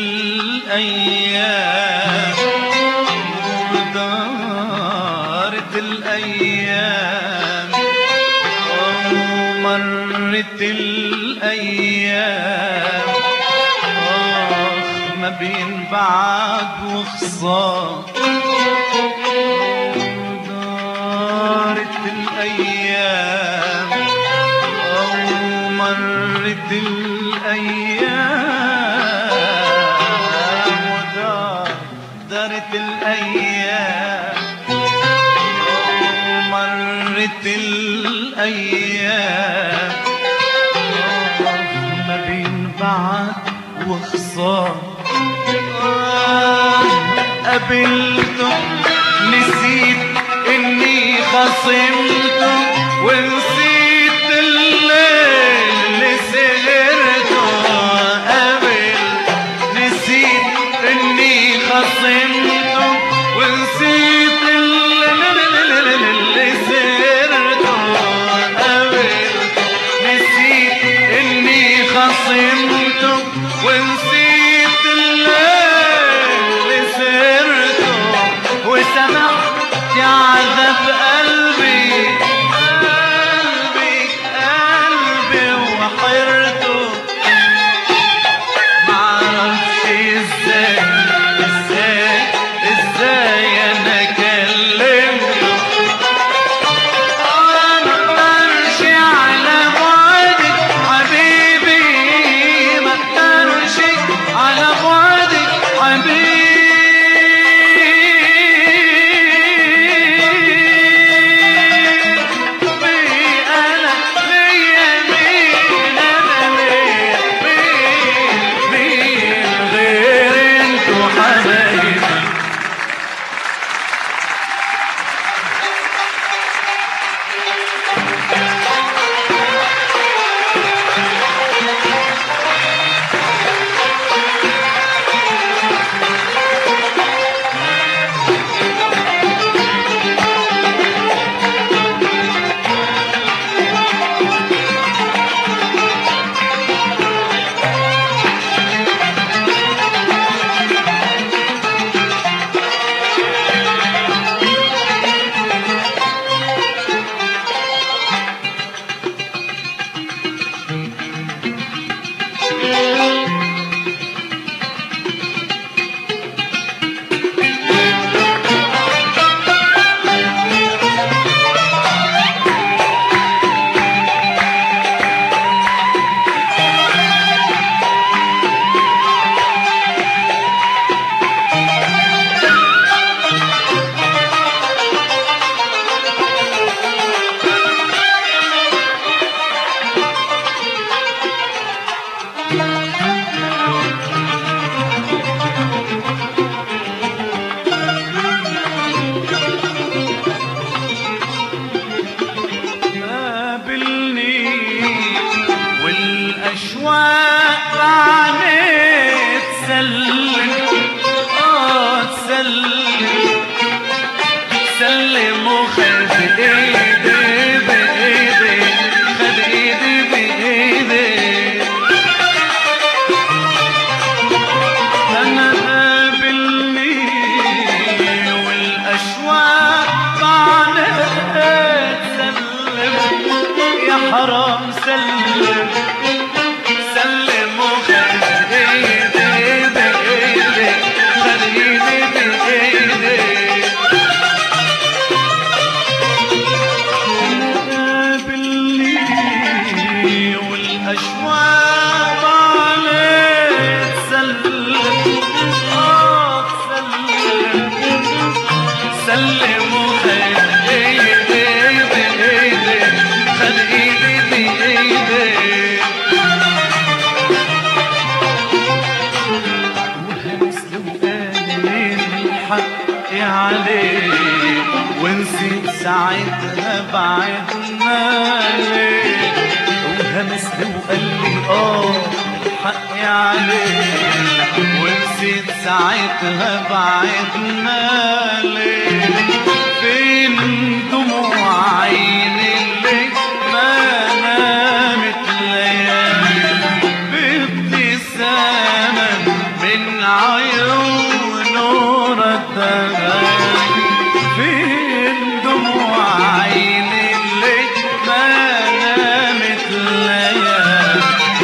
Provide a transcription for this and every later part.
الأيام ودارت الأيام ومرت الأيام آخ ما بين بعد وخصام دارت الأيام أو مرت الأيام ودار دارت الأيام مرت الأيام ما بين بعد وخصام قابلته نسيت اني خصمته ونسيت الليل اللي سهرته قابل نسيت اني خصمته ونسيت الليل اللي سهرته قابل نسيت اني خصمته ونسيت الليل سرته وسمحت عذاب قلبي قلبي قلبي وحيرته معرفش ازاي ازاي ازاي انا كلمته انا مقدرش على بعدك حبيبي مقدرش على بعدك حبيبي انا ليا مين انا ليا مين مين غير انتوا حبايبي قابلني والأشواق عليه تسلم آه تسلم سلم وخد ايدي بايدي خد ايدي بايدي انا قابلني والاشواق عليه تسلم يا حرام سلم سلم وخد ايدي بايدي خد ايدي بايدي قابلني والاشواق عليه تسلم آه تسلم سلم وخد ايدي بايدي خد ايدي بايدي وهمس وقال الحق عليه ونسيت ساعتها بعدنا ليه وهمس وقال لي اه الحق عليه ونسيت ساعتها بعدنا ليه فين دموع عيني اللي ما نامت ليالي بابتسامة من عيون ردها فين دموع عيني اللي ما نامت ليا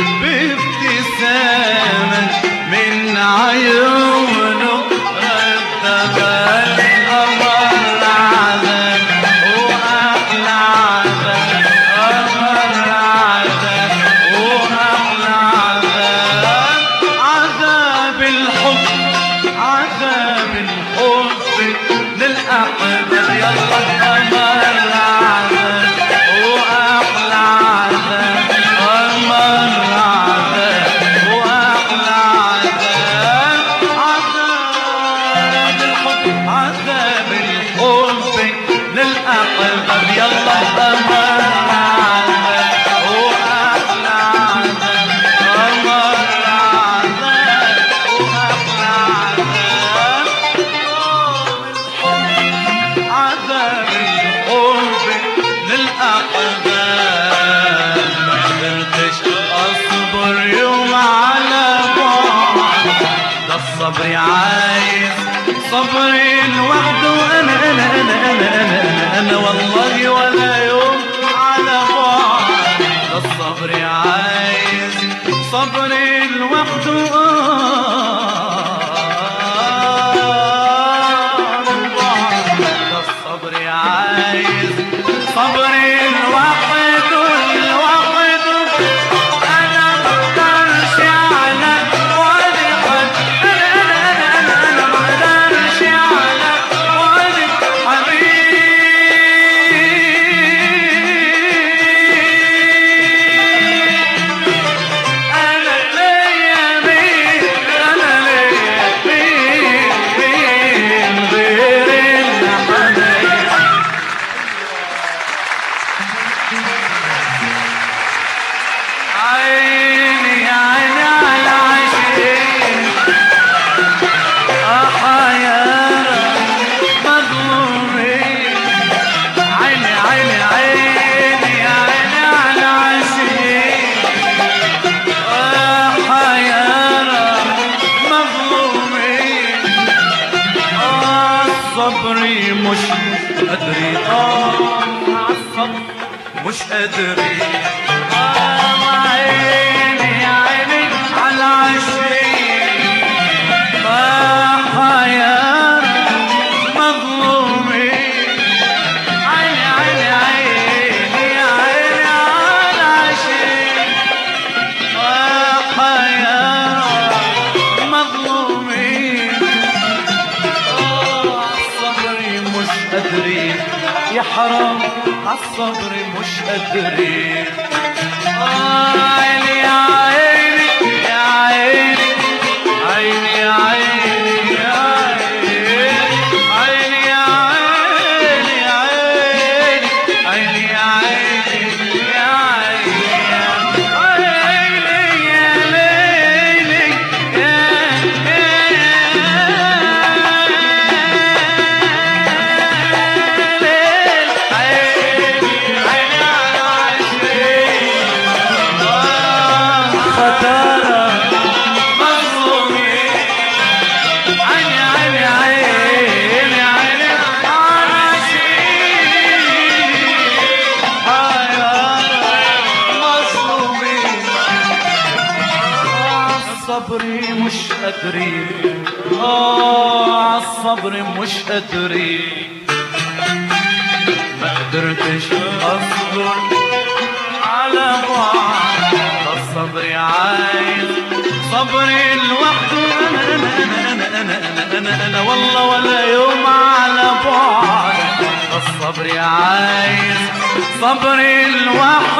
بابتسامة من عيونه ردها أمر عذاب وأحلى عذاب أمر عذاب وأحلى عذاب عذاب الحب عذاب الحب للأحباب يلا أمر عذاب وأحلى عذاب أمر عذاب وأحلى عذاب عذاب الحب عذاب الحب للأحباب يلا أمر عذاب وأحلى عذاب أمر عذاب وأحلى عذاب عذاب الحب للأحباب ما قدرتش أصبر يوم على بعد ده الصبر عايز صبر لوحده أنا أنا أنا أنا أنا أنا أنا والله ولا يوم على بعد ده الصبر عايز صبر لوحده ده الصبر عايز صبر لوحده لوحده انا مقدرش على وادي حد انا انا انا انا مقدرش على وادي حبيب انا ليا مين انا ليا مين مين غير الحبايب عيني عيني على عشقين أحيارى مظلومين عيني عيني عيني عيني على عشقين أحيارى مظلومين آه صبري مش قادرين آه عالصبر مش قادرين آه عيني عيني على عشرين آه يا مظلومين عيني عيني عيني عيني على عشرين آه يا مظلومين عالصبر مش قادرين يا حرام عالصبر مش قادرين آه عيني يا عيني يا عيني عيني يا عيني يا عيني عيني يا عيني يا عيني عيني يا عيني يا عيني عيني يا ليلي يا ليل عيني عيني على عشرين خطارة مظلومين عيني عيني عيني عيني على عشرين حياة مظلومين الصبر مش قادرين اه عالصبر مش قادرين ما قدرتش اصبر على بعض ده الصبر عايز صبر لوحده انا انا انا انا انا انا انا انا والله ولا يوم على بعد ده الصبر عايز صبر لوحده